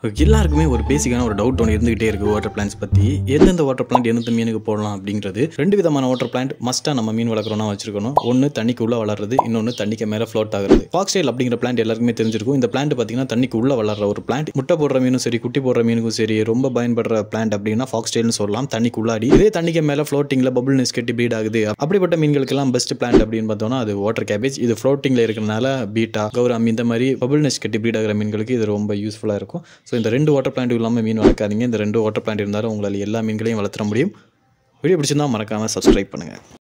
எல்லாருக்குமே ஒரு பேசிக்கான ஒரு டவுட் ஒன்று இருந்துகிட்டே இருக்கு வாட்டர் பிளான்ஸ் பற்றி எந்தெந்த வாட்டர் பிளான்ட் எந்தெந்த மீனுக்கு போடலாம் அப்படிங்கிறது ரெண்டு விதமான வாட்டர் பிளான்ட் மஸ்ட்டாக நம்ம மீன் வளர்க்குறோம்னா வச்சிருக்கணும் ஒன்று தண்ணிக்கு உள்ள வளர்றது இன்னொன்று தண்ணிக்கு மேலே ஃப்ளோட் ஆகுறது ஃபாக்ஸ்டைல் அப்படிங்கிற பிளான்ட் எல்லாருக்குமே தெரிஞ்சிருக்கும் இந்த பிளான்ட் பார்த்தீங்கன்னா தண்ணிக்கு உள்ள வளர்ற ஒரு பிளான்ட் முட்டை போடுற மீனும் சரி குட்டி போடுற மீனுக்கும் சரி ரொம்ப பயன்படுற பிளான்ட் அப்படின்னா ஃபாக்ஸ்டைல்னு சொல்லலாம் தண்ணிக்கு உள்ளாடி இதே தண்ணிக்கு மேலே ஃப்ளோட்டிங்கில் பபுள் நெஸ் கட்டி ப்ரீட் ஆகுது அப்படிப்பட்ட மீன்களுக்கெல்லாம் பெஸ்ட் பிளான்ட் அப்படின்னு பார்த்தோம்னா அது வாட்டர் கேபேஜ் இது ஃப்ளோட்டிங்கில் இருக்கிறனால பீட்டா கௌரம் இந்த மாதிரி பபுள் நெஸ் கட்டி ப்ரீட் ஆகிற மீன்களுக்கு இது ரொம்ப யூஸ்ஃபுல்லாக இருக்கும் ஸோ இந்த ரெண்டு வாட்டர் பிளான்ட் இல்லாமல் மீன் வளர்க்காதீங்க இந்த ரெண்டு வாட்டர் பிளான்ட் இருந்தாலும் உங்களால் எல்லா மீன்களையும் வளர்த்துற முடியும் வீடியோ பிடிச்சிருந்தா மறக்காமல் சப்ஸ்கிரைப் பண்ணுங்கள்